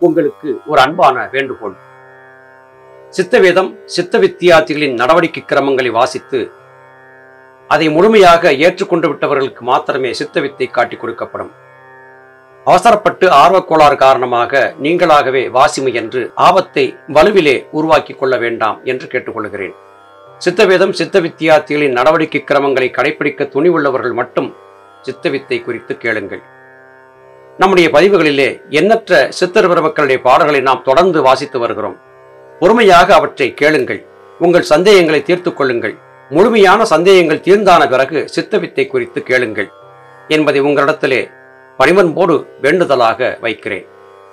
உங்களுக்கு ஒரு அன்பான வேண்டுகோள் சித்தவேதம் சித்த வித்தியார்த்திகளின் நடவடிக்கை கிரமங்களை வாசித்து அதை முழுமையாக ஏற்றுக்கொண்டு விட்டவர்களுக்கு மாத்திரமே சித்த வித்தை காட்டிக் கொடுக்கப்படும் அவசரப்பட்டு ஆர்வக்கோளாறு காரணமாக நீங்களாகவே வாசி முயன்று ஆபத்தை வலுவிலே உருவாக்கிக் கொள்ள வேண்டாம் என்று கேட்டுக்கொள்கிறேன் சித்தவேதம் சித்த வித்தியார்த்திகளின் நடவடிக்கை கிரமங்களை கடைபிடிக்க துணிவுள்ளவர்கள் மட்டும் சித்த வித்தை குறித்து கேளுங்கள் நம்முடைய பதிவுகளிலே எண்ணற்ற சித்தர் பெருமக்களுடைய பாடல்களை நாம் தொடர்ந்து வாசித்து வருகிறோம் பொறுமையாக அவற்றை கேளுங்கள் உங்கள் சந்தேகங்களை தீர்த்துக் கொள்ளுங்கள் முழுமையான சந்தேகங்கள் தீர்ந்தான பிறகு சித்த வித்தை குறித்து கேளுங்கள் என்பதை உங்களிடத்திலே பணிவன்போடு வேண்டுதலாக வைக்கிறேன்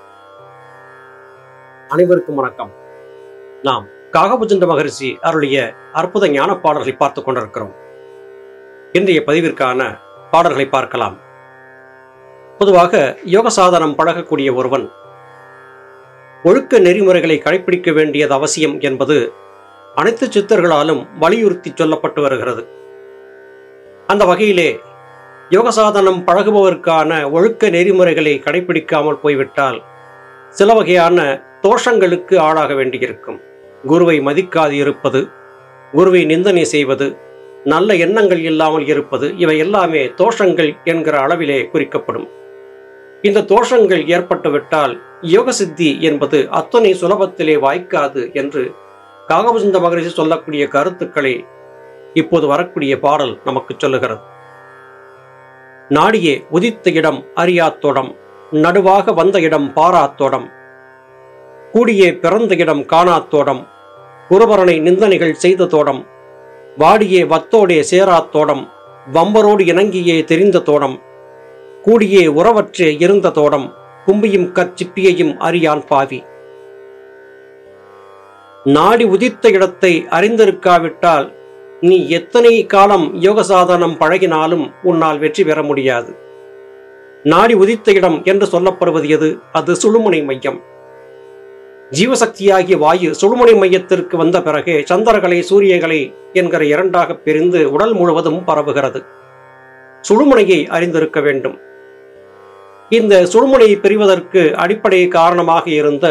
அனைவருக்கும் வணக்கம் நாம் காகபுஜண்ட மகரிஷி அருளிய அற்புத ஞான பாடல்களை பார்த்துக் கொண்டிருக்கிறோம் இன்றைய பதிவிற்கான பாடல்களை பார்க்கலாம் பொதுவாக யோக சாதனம் பழகக்கூடிய ஒருவன் ஒழுக்க நெறிமுறைகளை கடைபிடிக்க வேண்டியது அவசியம் என்பது அனைத்து சித்தர்களாலும் வலியுறுத்தி சொல்லப்பட்டு வருகிறது அந்த வகையிலே யோக சாதனம் பழகுபவருக்கான ஒழுக்க நெறிமுறைகளை கடைபிடிக்காமல் போய்விட்டால் சில வகையான தோஷங்களுக்கு ஆளாக வேண்டியிருக்கும் குருவை மதிக்காது இருப்பது குருவை நிந்தனை செய்வது நல்ல எண்ணங்கள் இல்லாமல் இருப்பது இவை எல்லாமே தோஷங்கள் என்கிற அளவிலே குறிக்கப்படும் இந்த தோஷங்கள் ஏற்பட்டுவிட்டால் யோக சித்தி என்பது அத்தனை சுலபத்திலே வாய்க்காது என்று காகபசுந்த மகரிஷி சொல்லக்கூடிய கருத்துக்களை இப்போது வரக்கூடிய பாடல் நமக்கு சொல்லுகிறது நாடியே உதித்த இடம் அறியாத்தோடம் நடுவாக வந்த இடம் பாராத்தோடம் கூடியே பிறந்த இடம் காணாத்தோடம் குருபரனை நிந்தனைகள் செய்த தோடம் வாடியே வத்தோடே சேராத்தோடம் வம்பரோடு இணங்கியே தெரிந்த தோடம் கூடியே உறவற்றே இருந்த தோடம் கும்பியும் கற்சிப்பியையும் அறியான் பாவி நாடி உதித்த இடத்தை அறிந்திருக்காவிட்டால் நீ எத்தனை காலம் யோக சாதனம் பழகினாலும் உன்னால் வெற்றி பெற முடியாது நாடி உதித்த இடம் என்று சொல்லப்படுவது எது அது சுழுமுனை மையம் ஜீவசக்தியாகிய வாயு சுழுமுனை மையத்திற்கு வந்த பிறகே சந்திரகலை சூரியகலை என்கிற இரண்டாக பிரிந்து உடல் முழுவதும் பரவுகிறது சுழுமுனையை அறிந்திருக்க வேண்டும் இந்த சுழுமுனையை பிரிவதற்கு அடிப்படை காரணமாக இருந்த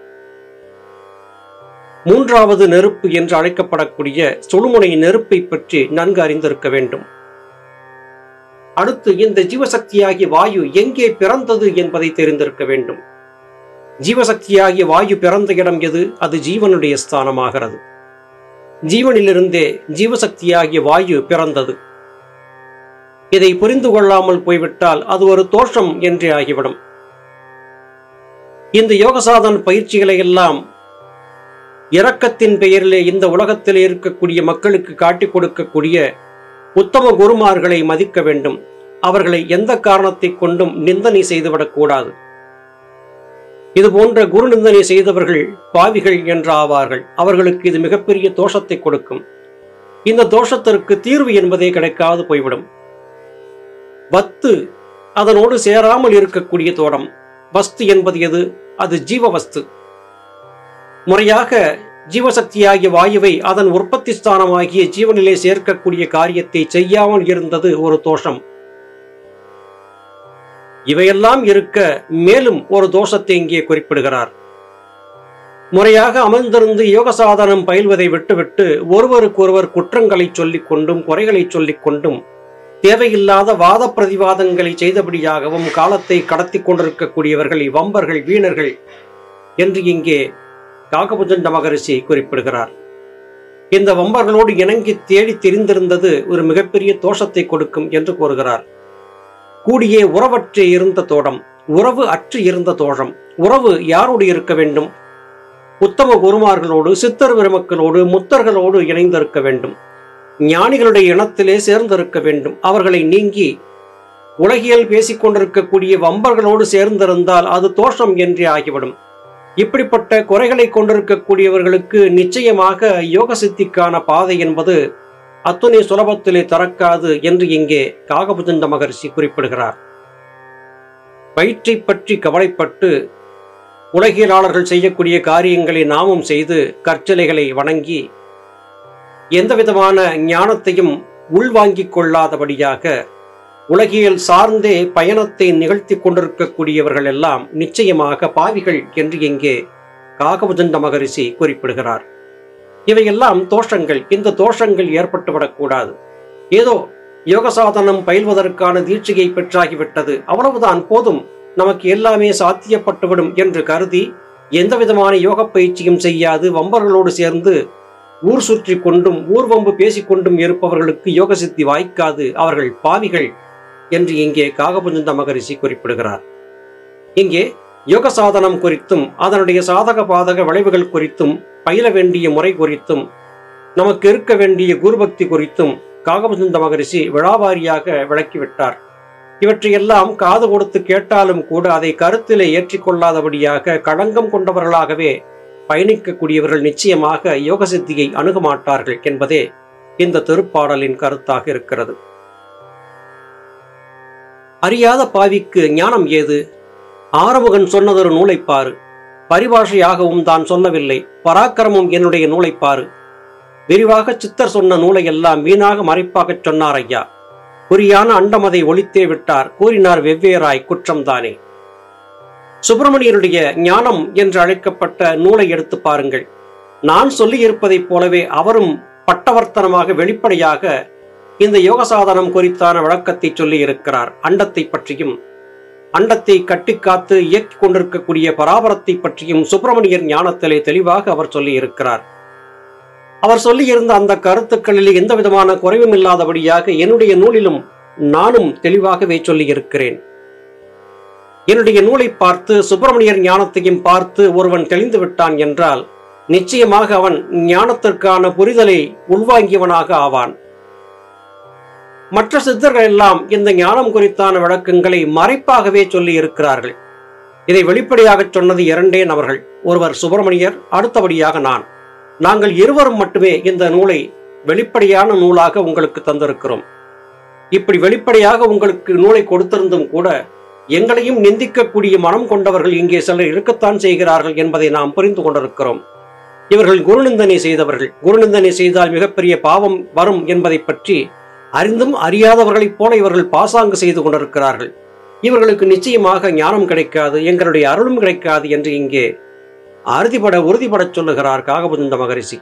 மூன்றாவது நெருப்பு என்று அழைக்கப்படக்கூடிய சுழுமுனை நெருப்பை பற்றி நன்கு அறிந்திருக்க வேண்டும் அடுத்து இந்த ஜீவசக்தியாகிய வாயு எங்கே பிறந்தது என்பதை தெரிந்திருக்க வேண்டும் ஜீவசக்தியாகிய வாயு பிறந்த இடம் எது அது ஜீவனுடைய ஸ்தானமாகிறது ஜீவனிலிருந்தே ஜீவசக்தியாகிய வாயு பிறந்தது இதை புரிந்து கொள்ளாமல் போய்விட்டால் அது ஒரு தோஷம் என்றே ஆகிவிடும் இந்த யோக சாதன பயிற்சிகளை எல்லாம் இரக்கத்தின் பெயரிலே இந்த உலகத்தில் இருக்கக்கூடிய மக்களுக்கு காட்டிக் கொடுக்கக்கூடிய உத்தம குருமார்களை மதிக்க வேண்டும் அவர்களை எந்த காரணத்தை கொண்டும் நிந்தனை செய்துவிடக்கூடாது இது போன்ற குரு நிந்தனை செய்தவர்கள் பாவிகள் என்று ஆவார்கள் அவர்களுக்கு இது மிகப்பெரிய தோஷத்தை கொடுக்கும் இந்த தோஷத்திற்கு தீர்வு என்பதே கிடைக்காது போய்விடும் வத்து அதனோடு சேராமல் இருக்கக்கூடிய தோடம் வஸ்து என்பது எது அது ஜீவவஸ்து முறையாக ஜீவசக்தியாகிய வாயுவை அதன் உற்பத்தி ஸ்தானமாகிய ஜீவனிலே சேர்க்கக்கூடிய காரியத்தை செய்யாமல் இருந்தது ஒரு தோஷம் இவையெல்லாம் இருக்க மேலும் ஒரு தோஷத்தை இங்கே குறிப்பிடுகிறார் முறையாக அமர்ந்திருந்து யோக சாதனம் பயில்வதை விட்டுவிட்டு ஒருவருக்கொருவர் குற்றங்களை சொல்லிக் கொண்டும் குறைகளை சொல்லிக் கொண்டும் தேவையில்லாத வாத பிரதிவாதங்களை செய்தபடியாகவும் காலத்தை கடத்தி கொண்டிருக்கக்கூடியவர்கள் வம்பர்கள் வீணர்கள் என்று இங்கே காகபுஜண்ட மகரிஷி குறிப்பிடுகிறார் இந்த வம்பர்களோடு இணங்கி தேடி தெரிந்திருந்தது ஒரு மிகப்பெரிய தோஷத்தை கொடுக்கும் என்று கூறுகிறார் கூடியே உறவற்று இருந்த தோடம் உறவு அற்று இருந்த தோஷம் உறவு யாரோடு இருக்க வேண்டும் உத்தம குருமார்களோடு சித்தர் பெருமக்களோடு முத்தர்களோடு இணைந்திருக்க வேண்டும் ஞானிகளுடைய இனத்திலே சேர்ந்திருக்க வேண்டும் அவர்களை நீங்கி உலகியல் பேசிக் கொண்டிருக்கக்கூடிய வம்பர்களோடு சேர்ந்திருந்தால் அது தோஷம் என்றே ஆகிவிடும் இப்படிப்பட்ட குறைகளை கொண்டிருக்கக்கூடியவர்களுக்கு நிச்சயமாக யோக சித்திக்கான பாதை என்பது அத்துணை சுலபத்திலே திறக்காது என்று இங்கே காகபுஜண்ட மகர்ஷி குறிப்பிடுகிறார் வயிற்றை பற்றி கவலைப்பட்டு உலகியலாளர்கள் செய்யக்கூடிய காரியங்களை நாமும் செய்து கற்சலைகளை வணங்கி எந்த விதமான ஞானத்தையும் உள்வாங்கிக் கொள்ளாதபடியாக உலகியல் சார்ந்தே பயணத்தை நிகழ்த்தி கொண்டிருக்கக்கூடியவர்கள் எல்லாம் நிச்சயமாக பாவிகள் என்று இங்கே காகபுஜண்ட மகரிஷி குறிப்பிடுகிறார் இவையெல்லாம் தோஷங்கள் இந்த தோஷங்கள் ஏற்பட்டுவிடக்கூடாது ஏதோ யோக சாதனம் பயில்வதற்கான தீட்சையை பெற்றாகிவிட்டது அவ்வளவுதான் போதும் நமக்கு எல்லாமே சாத்தியப்பட்டுவிடும் என்று கருதி எந்த விதமான யோக பயிற்சியும் செய்யாது வம்பர்களோடு சேர்ந்து ஊர் சுற்றி கொண்டும் ஊர்வம்பு பேசிக்கொண்டும் இருப்பவர்களுக்கு யோக சித்தி வாய்க்காது அவர்கள் பாவிகள் என்று இங்கே காகபுஜந்த மகரிஷி குறிப்பிடுகிறார் இங்கே யோக சாதனம் குறித்தும் அதனுடைய சாதக பாதக விளைவுகள் குறித்தும் பயில வேண்டிய முறை குறித்தும் நமக்கு இருக்க வேண்டிய குருபக்தி குறித்தும் காகபுஜந்த மகரிஷி விழாவாரியாக விளக்கிவிட்டார் இவற்றையெல்லாம் காது கொடுத்து கேட்டாலும் கூட அதை கருத்திலே ஏற்றிக்கொள்ளாதபடியாக களங்கம் கொண்டவர்களாகவே பயணிக்கக்கூடியவர்கள் நிச்சயமாக யோக சித்தியை அணுக மாட்டார்கள் என்பதே இந்த திருப்பாடலின் கருத்தாக இருக்கிறது அறியாத பாவிக்கு ஞானம் ஏது ஆறுமுகன் சொன்னதொரு நூலைப் பாரு பரிபாஷையாகவும் தான் சொல்லவில்லை பராக்கிரமம் என்னுடைய நூலைப் பாரு விரிவாக சித்தர் சொன்ன நூலை எல்லாம் வீணாக மறைப்பாகச் சொன்னார் ஐயா குறியான அண்டமதை ஒழித்தே விட்டார் கூறினார் வெவ்வேறாய் குற்றம்தானே சுப்பிரமணியருடைய ஞானம் என்று அழைக்கப்பட்ட நூலை எடுத்து பாருங்கள் நான் சொல்லியிருப்பதைப் போலவே அவரும் பட்டவர்த்தனமாக வெளிப்படையாக இந்த யோக சாதனம் குறித்தான விளக்கத்தை சொல்லி இருக்கிறார் அண்டத்தை பற்றியும் அண்டத்தை கட்டிக்காத்து இயக்கிக் கொண்டிருக்கக்கூடிய பராபரத்தை பற்றியும் சுப்பிரமணியர் ஞானத்திலே தெளிவாக அவர் சொல்லி இருக்கிறார் அவர் சொல்லியிருந்த அந்த கருத்துக்களில் எந்த விதமான குறைவும் இல்லாதபடியாக என்னுடைய நூலிலும் நானும் தெளிவாகவே சொல்லியிருக்கிறேன் என்னுடைய நூலை பார்த்து சுப்பிரமணியர் ஞானத்தையும் பார்த்து ஒருவன் தெளிந்து விட்டான் என்றால் நிச்சயமாக அவன் ஞானத்திற்கான புரிதலை உள்வாங்கியவனாக ஆவான் மற்ற சித்தர்கள் எல்லாம் இந்த ஞானம் குறித்தான விளக்கங்களை மறைப்பாகவே சொல்லி இருக்கிறார்கள் இதை வெளிப்படையாக சொன்னது இரண்டே நபர்கள் ஒருவர் சுப்பிரமணியர் அடுத்தபடியாக நான் நாங்கள் இருவரும் மட்டுமே இந்த நூலை வெளிப்படையான நூலாக உங்களுக்கு தந்திருக்கிறோம் இப்படி வெளிப்படையாக உங்களுக்கு நூலை கொடுத்திருந்தும் கூட எங்களையும் நிந்திக்கக்கூடிய மனம் கொண்டவர்கள் இங்கே சிலர் இருக்கத்தான் செய்கிறார்கள் என்பதை நாம் புரிந்து கொண்டிருக்கிறோம் இவர்கள் குருநிந்தனை செய்தவர்கள் குருநிந்தனை செய்தால் மிகப்பெரிய பாவம் வரும் என்பதை பற்றி அறிந்தும் அறியாதவர்களைப் போல இவர்கள் பாசாங்கு செய்து கொண்டிருக்கிறார்கள் இவர்களுக்கு நிச்சயமாக ஞானம் கிடைக்காது எங்களுடைய அருளும் கிடைக்காது என்று இங்கே அறுதிபட உறுதிபடச் சொல்லுகிறார் காகபுந்த மகரிஷி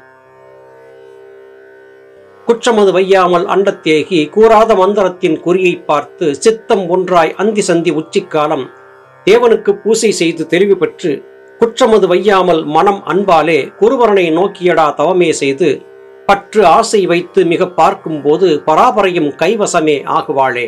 குற்றமது வையாமல் அண்டத்தேகி கூறாத மந்திரத்தின் குறியை பார்த்து சித்தம் ஒன்றாய் அந்தி சந்தி உச்சிக்காலம் தேவனுக்கு பூசை செய்து தெளிவு பெற்று குற்றமது வையாமல் மனம் அன்பாலே குருவரனை நோக்கியடா தவமே செய்து பற்று ஆசை வைத்து மிக பார்க்கும்போது பராபரையும் கைவசமே ஆகுவாளே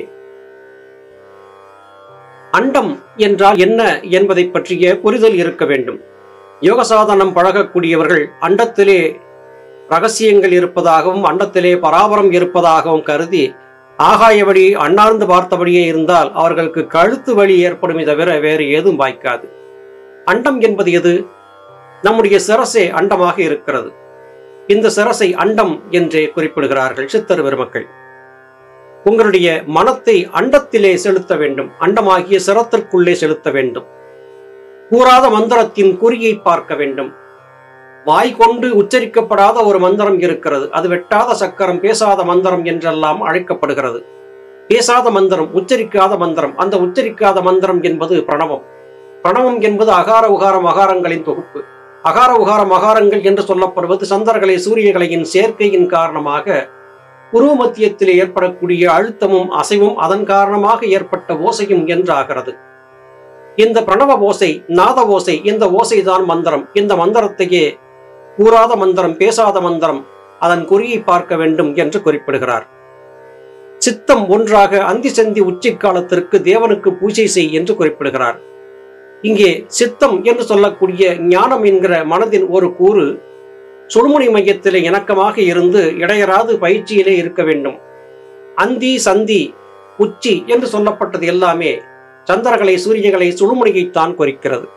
அண்டம் என்றால் என்ன என்பதை பற்றிய புரிதல் இருக்க வேண்டும் யோக சாதனம் பழகக்கூடியவர்கள் அண்டத்திலே ரகசியங்கள் இருப்பதாகவும் அண்டத்திலே பராபரம் இருப்பதாகவும் கருதி ஆகாயபடி அண்ணார்ந்து பார்த்தபடியே இருந்தால் அவர்களுக்கு கழுத்து வலி ஏற்படுமே தவிர வேறு ஏதும் வாய்க்காது அண்டம் என்பது எது நம்முடைய சிரசே அண்டமாக இருக்கிறது இந்த சிரசை அண்டம் என்றே குறிப்பிடுகிறார்கள் சித்தர் பெருமக்கள் உங்களுடைய மனத்தை அண்டத்திலே செலுத்த வேண்டும் அண்டமாகிய சிரத்திற்குள்ளே செலுத்த வேண்டும் கூறாத மந்திரத்தின் குறியை பார்க்க வேண்டும் வாய் கொண்டு உச்சரிக்கப்படாத ஒரு மந்திரம் இருக்கிறது அது வெட்டாத சக்கரம் பேசாத மந்திரம் என்றெல்லாம் அழைக்கப்படுகிறது பேசாத மந்திரம் உச்சரிக்காத மந்திரம் அந்த உச்சரிக்காத மந்திரம் என்பது பிரணவம் பிரணவம் என்பது அகார உகார மகாரங்களின் தொகுப்பு அகார உகார மகாரங்கள் என்று சொல்லப்படுவது சந்திரகளை சூரியகலையின் சேர்க்கையின் காரணமாக உருவ மத்தியத்திலே ஏற்படக்கூடிய அழுத்தமும் அசைவும் அதன் காரணமாக ஏற்பட்ட ஓசையும் என்றாகிறது இந்த பிரணவ ஓசை நாத ஓசை இந்த ஓசைதான் மந்திரம் இந்த மந்திரத்தையே கூறாத மந்திரம் பேசாத மந்திரம் அதன் குறியை பார்க்க வேண்டும் என்று குறிப்பிடுகிறார் சித்தம் ஒன்றாக அந்தி சந்தி உச்சி காலத்திற்கு தேவனுக்கு பூஜை செய் என்று குறிப்பிடுகிறார் இங்கே சித்தம் என்று சொல்லக்கூடிய ஞானம் என்கிற மனதின் ஒரு கூறு சுழுமுனை மையத்திலே இணக்கமாக இருந்து இடையராது பயிற்சியிலே இருக்க வேண்டும் அந்தி சந்தி உச்சி என்று சொல்லப்பட்டது எல்லாமே சந்திரகளை சூரியகளை சுழுமுனையைத்தான் குறிக்கிறது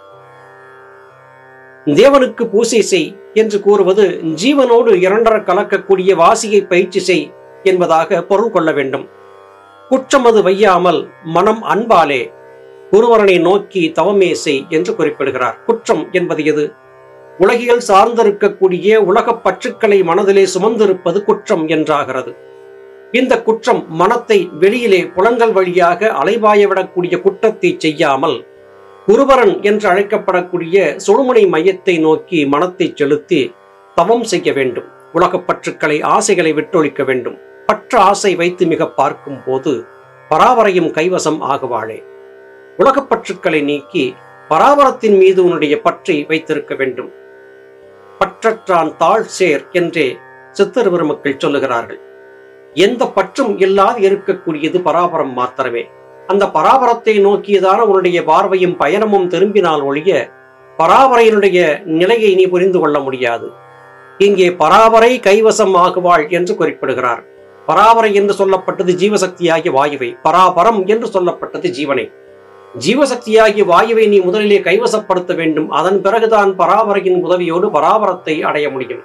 தேவனுக்கு பூசை செய் என்று கூறுவது ஜீவனோடு இரண்டர கலக்கக்கூடிய வாசியை பயிற்சி செய் என்பதாக பொருள் கொள்ள வேண்டும் குற்றமது வையாமல் மனம் அன்பாலே குருவரனை நோக்கி தவமே செய் என்று குறிப்பிடுகிறார் குற்றம் என்பது எது உலகியல் சார்ந்திருக்கக்கூடிய உலகப் பற்றுக்களை மனதிலே சுமந்திருப்பது குற்றம் என்றாகிறது இந்த குற்றம் மனத்தை வெளியிலே புலங்கள் வழியாக அலைபாயவிடக்கூடிய குற்றத்தை செய்யாமல் குருபரன் என்று அழைக்கப்படக்கூடிய சுழுமுனை மையத்தை நோக்கி மனத்தை செலுத்தி தவம் செய்ய வேண்டும் உலகப் பற்றுக்களை ஆசைகளை விட்டொழிக்க வேண்டும் பற்ற ஆசை வைத்து மிக பார்க்கும் போது பராவரையும் கைவசம் ஆகுவாளே உலகப் பற்றுக்களை நீக்கி பராவரத்தின் மீது உன்னுடைய பற்றை வைத்திருக்க வேண்டும் பற்றற்றான் தாழ் சேர் என்றே சித்தர் பெருமக்கள் சொல்லுகிறார்கள் எந்த பற்றும் இல்லாது இருக்கக்கூடியது பராபரம் மாத்திரமே அந்த பராபரத்தை நோக்கியதான உன்னுடைய பார்வையும் பயணமும் திரும்பினால் ஒழிய பராபரையினுடைய நிலையை நீ புரிந்து கொள்ள முடியாது இங்கே பராபரை கைவசம் ஆகுவாள் என்று குறிப்பிடுகிறார் பராபரை என்று சொல்லப்பட்டது ஜீவசக்தியாகிய வாயுவை பராபரம் என்று சொல்லப்பட்டது ஜீவனை ஜீவசக்தியாகிய வாயுவை நீ முதலிலே கைவசப்படுத்த வேண்டும் அதன் பிறகுதான் பராபரையின் உதவியோடு பராபரத்தை அடைய முடியும்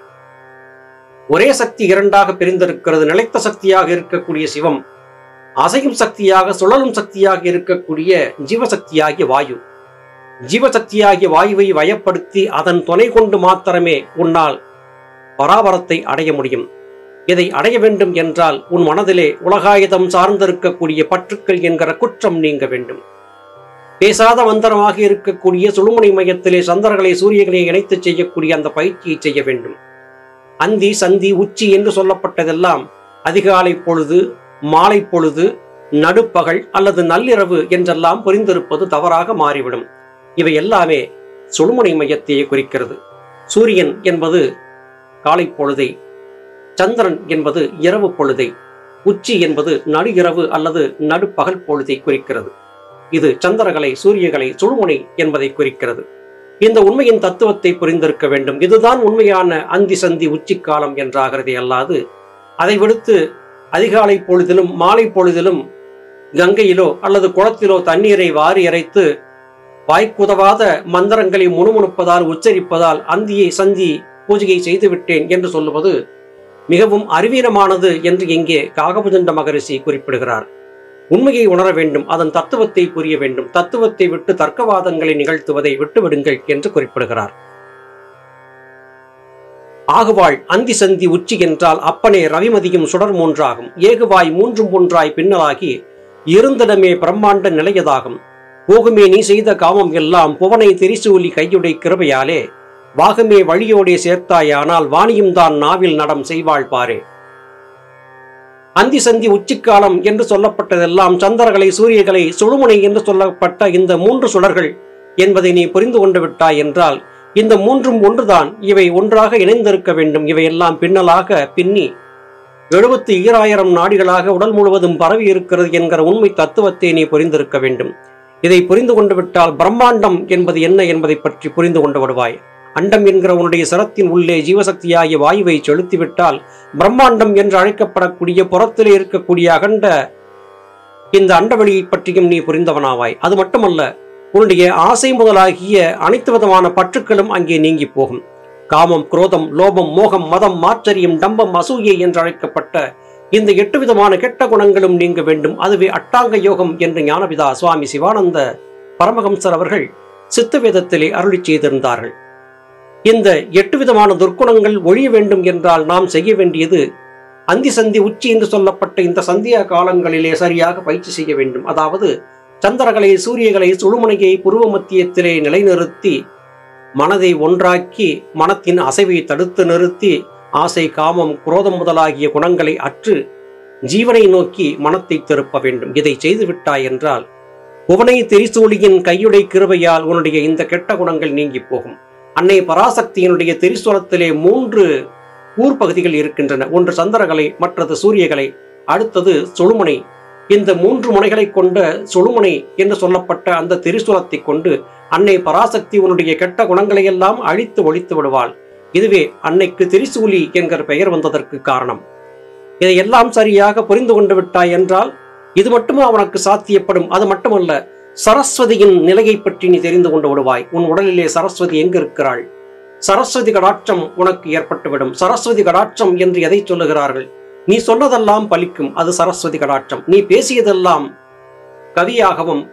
ஒரே சக்தி இரண்டாக பிரிந்திருக்கிறது நிலைத்த சக்தியாக இருக்கக்கூடிய சிவம் அசையும் சக்தியாக சுழலும் சக்தியாக இருக்கக்கூடிய ஜீவசக்தியாகிய வாயு ஜீவசக்தியாகிய வாயுவை வயப்படுத்தி அதன் துணை கொண்டு மாத்திரமே உன்னால் பராபரத்தை அடைய முடியும் இதை அடைய வேண்டும் என்றால் உன் மனதிலே உலகாயுதம் சார்ந்திருக்கக்கூடிய பற்றுக்கள் என்கிற குற்றம் நீங்க வேண்டும் பேசாத மந்திரமாக இருக்கக்கூடிய சுழுமுனை மையத்திலே சந்திரர்களை சூரியனை இணைத்து செய்யக்கூடிய அந்த பயிற்சியை செய்ய வேண்டும் அந்தி சந்தி உச்சி என்று சொல்லப்பட்டதெல்லாம் அதிகாலை பொழுது மாலை பொழுது நடுப்பகல் அல்லது நள்ளிரவு என்றெல்லாம் புரிந்திருப்பது தவறாக மாறிவிடும் இவை எல்லாமே சுழுமுனை மையத்தையே குறிக்கிறது சூரியன் என்பது காலை பொழுதை சந்திரன் என்பது இரவு பொழுதை உச்சி என்பது நடு இரவு அல்லது நடுப்பகல் பொழுதை குறிக்கிறது இது சந்திரகலை சூரியகலை சுழுமுனை என்பதை குறிக்கிறது இந்த உண்மையின் தத்துவத்தை புரிந்திருக்க வேண்டும் இதுதான் உண்மையான அந்தி சந்தி உச்சிக்காலம் என்றாகிறதே அல்லாது அதை விடுத்து அதிகாலை பொழுதிலும் மாலை பொழுதிலும் கங்கையிலோ அல்லது குளத்திலோ தண்ணீரை வாரி இறைத்து வாய்க்குதவாத மந்திரங்களை முணுமுணுப்பதால் உச்சரிப்பதால் அந்தியை சந்தி பூஜையை செய்துவிட்டேன் என்று சொல்லுவது மிகவும் அறிவீனமானது என்று இங்கே காகபுஜண்ட மகரிஷி குறிப்பிடுகிறார் உண்மையை உணர வேண்டும் அதன் தத்துவத்தை புரிய வேண்டும் தத்துவத்தை விட்டு தர்க்கவாதங்களை நிகழ்த்துவதை விட்டுவிடுங்கள் என்று குறிப்பிடுகிறார் ஆகுவாள் அந்தி சந்தி உச்சி என்றால் அப்பனே ரவிமதியும் சுடர் மூன்றாகும் ஏகுவாய் மூன்றும் ஒன்றாய் பின்னலாகி இருந்திடமே பிரம்மாண்ட நிலையதாகும் போகுமே நீ செய்த காமம் எல்லாம் புவனை திரிசூலி கையுடை கிருபையாலே வாகுமே வழியோடே சேர்த்தாயானால் வாணியும் தான் நாவில் நடம் செய்வாள் பாரே அந்தி சந்தி உச்சிக்காலம் என்று சொல்லப்பட்டதெல்லாம் சந்திரகளை சூரியகளை சுழுமுனை என்று சொல்லப்பட்ட இந்த மூன்று சுடர்கள் என்பதை நீ புரிந்து கொண்டு விட்டாய் என்றால் இந்த மூன்றும் ஒன்றுதான் இவை ஒன்றாக இணைந்திருக்க வேண்டும் இவையெல்லாம் பின்னலாக பின்னி எழுபத்தி ஈராயிரம் நாடிகளாக உடல் முழுவதும் பரவி இருக்கிறது என்கிற உண்மை தத்துவத்தை நீ புரிந்திருக்க வேண்டும் இதை புரிந்து கொண்டு விட்டால் பிரம்மாண்டம் என்பது என்ன என்பதை பற்றி புரிந்து கொண்டு விடுவாய் அண்டம் என்கிற உன்னுடைய சரத்தின் உள்ளே ஜீவசக்தியாகிய வாயுவை செலுத்திவிட்டால் பிரம்மாண்டம் என்று அழைக்கப்படக்கூடிய புறத்திலே இருக்கக்கூடிய அகண்ட இந்த அண்டவெளியை பற்றியும் நீ புரிந்தவனாவாய் அது மட்டுமல்ல உன்னுடைய ஆசை முதலாகிய அனைத்து விதமான பற்றுக்களும் அங்கே நீங்கி போகும் காமம் குரோதம் லோபம் மோகம் மதம் மாச்சரியம் டம்பம் அசூயை என்று அழைக்கப்பட்ட இந்த எட்டு விதமான கெட்ட குணங்களும் நீங்க வேண்டும் அதுவே அட்டாங்க யோகம் என்று ஞானபிதா சுவாமி சிவானந்த பரமஹம்சர் அவர்கள் சித்த வேதத்திலே அருளி செய்திருந்தார்கள் இந்த எட்டு விதமான துர்க்குணங்கள் ஒழிய வேண்டும் என்றால் நாம் செய்ய வேண்டியது அந்தி சந்தி உச்சி என்று சொல்லப்பட்ட இந்த சந்தியா காலங்களிலே சரியாக பயிற்சி செய்ய வேண்டும் அதாவது சந்திரகளை சூரியகளை சுழுமுனையை புருவ மத்தியத்திலே நிலைநிறுத்தி மனதை ஒன்றாக்கி மனத்தின் அசைவை தடுத்து நிறுத்தி ஆசை காமம் குரோதம் முதலாகிய குணங்களை அற்று ஜீவனை நோக்கி மனத்தை திருப்ப வேண்டும் இதை செய்துவிட்டாய் என்றால் புவனை திரிசூலியின் கையுடை கிருபையால் உன்னுடைய இந்த கெட்ட குணங்கள் நீங்கி போகும் அன்னை பராசக்தியினுடைய திரிசூலத்திலே மூன்று ஊர்பகுதிகள் இருக்கின்றன ஒன்று சந்திரகலை மற்றது சூரியகலை அடுத்தது சுழுமுனை இந்த மூன்று முனைகளை கொண்ட சுழுமுனை என்று சொல்லப்பட்ட அந்த திரிசூலத்தை கொண்டு அன்னை பராசக்தி உன்னுடைய கெட்ட குணங்களை எல்லாம் அழித்து ஒழித்து விடுவாள் இதுவே அன்னைக்கு திரிசூலி என்கிற பெயர் வந்ததற்கு காரணம் இதையெல்லாம் சரியாக புரிந்து கொண்டு விட்டாய் என்றால் இது மட்டுமே அவனுக்கு சாத்தியப்படும் அது மட்டுமல்ல சரஸ்வதியின் நிலையை பற்றி நீ தெரிந்து கொண்டு விடுவாய் உன் உடலிலே சரஸ்வதி எங்கு இருக்கிறாள் சரஸ்வதி கடாட்சம் உனக்கு ஏற்பட்டுவிடும் சரஸ்வதி கடாட்சம் என்று எதை சொல்லுகிறார்கள் நீ சொன்னதெல்லாம் பலிக்கும் அது சரஸ்வதி கடாட்சம் நீ பேசியதெல்லாம் கவியாகவும்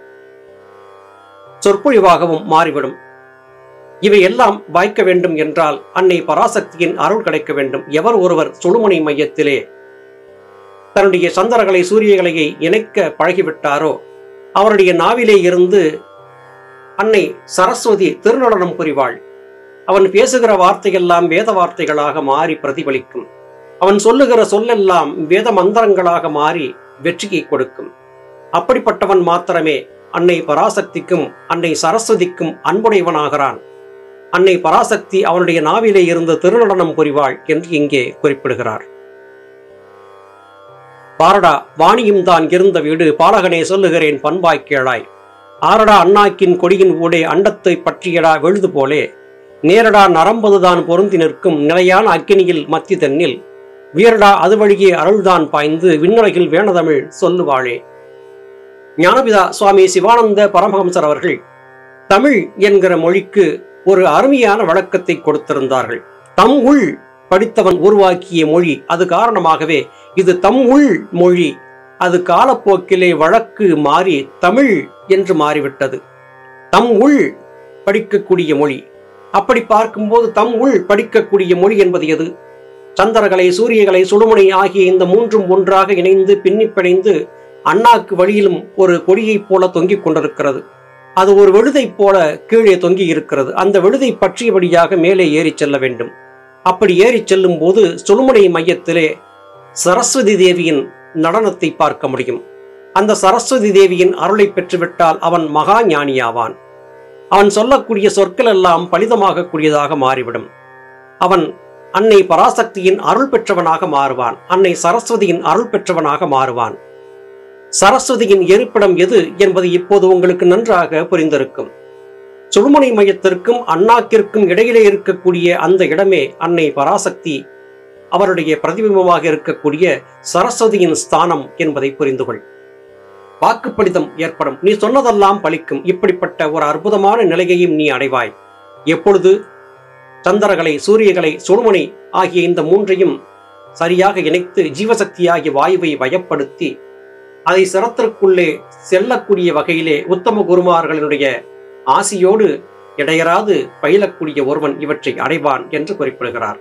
சொற்பொழிவாகவும் மாறிவிடும் இவை எல்லாம் வாய்க்க வேண்டும் என்றால் அன்னை பராசக்தியின் அருள் கிடைக்க வேண்டும் எவர் ஒருவர் சுழுமுனை மையத்திலே தன்னுடைய சந்திரகளை சூரியகலையை இணைக்க பழகிவிட்டாரோ அவருடைய நாவிலே இருந்து அன்னை சரஸ்வதி திருநடனம் புரிவாள் அவன் பேசுகிற வார்த்தையெல்லாம் வேத வார்த்தைகளாக மாறி பிரதிபலிக்கும் அவன் சொல்லுகிற சொல்லெல்லாம் வேத மந்திரங்களாக மாறி வெற்றியை கொடுக்கும் அப்படிப்பட்டவன் மாத்திரமே அன்னை பராசக்திக்கும் அன்னை சரஸ்வதிக்கும் அன்புடையவனாகிறான் அன்னை பராசக்தி அவனுடைய நாவிலே இருந்து திருநடனம் புரிவாள் என்று இங்கே குறிப்பிடுகிறார் பாரடா வாணியும் தான் இருந்த வீடு பாலகனே சொல்லுகிறேன் பண்பாய் கேளாய் ஆரடா அண்ணாக்கின் கொடியின் ஊடே அண்டத்தை பற்றியடா வெழுது போலே நேரடா நரம்பதுதான் பொருந்தி நிற்கும் நிலையான அக்கினியில் மத்தி தன்னில் வீரடா அது வழியே அருள்தான் பாய்ந்து விண்ணுலகில் வேணதமிழ் சொல்லுவாளே ஞானபிதா சுவாமி சிவானந்த பரமஹம்சர் அவர்கள் தமிழ் என்கிற மொழிக்கு ஒரு அருமையான வழக்கத்தை கொடுத்திருந்தார்கள் தம் உள் படித்தவன் உருவாக்கிய மொழி அது காரணமாகவே இது தம் உள் மொழி அது காலப்போக்கிலே வழக்கு மாறி தமிழ் என்று மாறிவிட்டது தம் உள் படிக்கக்கூடிய மொழி அப்படி பார்க்கும்போது தம் உள் படிக்கக்கூடிய மொழி என்பது எது சந்திரகலை சூரியகலை சுடுமணி ஆகிய இந்த மூன்றும் ஒன்றாக இணைந்து பின்னி பிணைந்து அண்ணாக்கு வழியிலும் ஒரு கொடியைப் போல தொங்கிக் கொண்டிருக்கிறது அது ஒரு விழுதைப் போல கீழே தொங்கி இருக்கிறது அந்த விழுதை பற்றியபடியாக மேலே ஏறிச் செல்ல வேண்டும் அப்படி ஏறிச் செல்லும் போது சுழுமுனை மையத்திலே சரஸ்வதி தேவியின் நடனத்தை பார்க்க முடியும் அந்த சரஸ்வதி தேவியின் அருளை பெற்றுவிட்டால் அவன் மகா ஞானியாவான் அவன் சொல்லக்கூடிய சொற்கள் எல்லாம் பலிதமாகக்கூடியதாக மாறிவிடும் அவன் அன்னை பராசக்தியின் அருள் பெற்றவனாக மாறுவான் அன்னை சரஸ்வதியின் அருள் பெற்றவனாக மாறுவான் சரஸ்வதியின் இருப்பிடம் எது என்பது இப்போது உங்களுக்கு நன்றாக புரிந்திருக்கும் சுழுமுனை மையத்திற்கும் அண்ணாக்கிற்கும் இடையிலே இருக்கக்கூடிய அந்த இடமே அன்னை பராசக்தி அவருடைய பிரதிபிம்பமாக இருக்கக்கூடிய சரஸ்வதியின் ஸ்தானம் என்பதை புரிந்து கொள் வாக்குப்படிதம் ஏற்படும் நீ சொன்னதெல்லாம் பலிக்கும் இப்படிப்பட்ட ஒரு அற்புதமான நிலையையும் நீ அடைவாய் எப்பொழுது சந்திரகலை சூரியகலை சுழுமணி ஆகிய இந்த மூன்றையும் சரியாக இணைத்து ஜீவசக்தியாகிய வாயுவை வயப்படுத்தி அதை சிரத்திற்குள்ளே செல்லக்கூடிய வகையிலே உத்தம குருமார்களினுடைய ஆசியோடு இடையராது பயிலக்கூடிய ஒருவன் இவற்றை அடைவான் என்று குறிப்பிடுகிறார்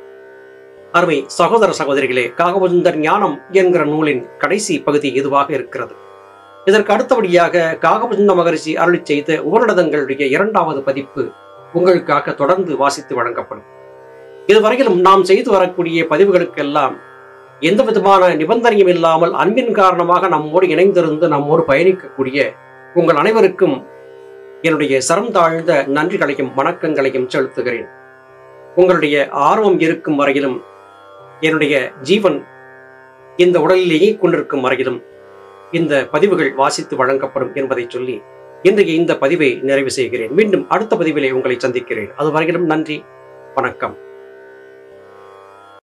அருமை சகோதர சகோதரிகளே காகபுந்தர் ஞானம் என்கிற நூலின் கடைசி பகுதி இதுவாக இருக்கிறது இதற்கு அடுத்தபடியாக காகபுந்த மகரிஷி அருளி செய்த உபநிடதங்களுடைய இரண்டாவது பதிப்பு உங்களுக்காக தொடர்ந்து வாசித்து வழங்கப்படும் இதுவரையிலும் நாம் செய்து வரக்கூடிய பதிவுகளுக்கெல்லாம் எந்த விதமான நிபந்தனையும் இல்லாமல் அன்பின் காரணமாக நம்மோடு இணைந்திருந்து நம்மோடு பயணிக்கக்கூடிய உங்கள் அனைவருக்கும் என்னுடைய சரம் தாழ்ந்த நன்றிகளையும் வணக்கங்களையும் செலுத்துகிறேன் உங்களுடைய ஆர்வம் இருக்கும் வரையிலும் என்னுடைய ஜீவன் இந்த உடலில் இயங்கிக் கொண்டிருக்கும் வரையிலும் இந்த பதிவுகள் வாசித்து வழங்கப்படும் என்பதை சொல்லி இன்றைய இந்த பதிவை நிறைவு செய்கிறேன் மீண்டும் அடுத்த பதிவிலே உங்களை சந்திக்கிறேன் அது வரையிலும் நன்றி வணக்கம்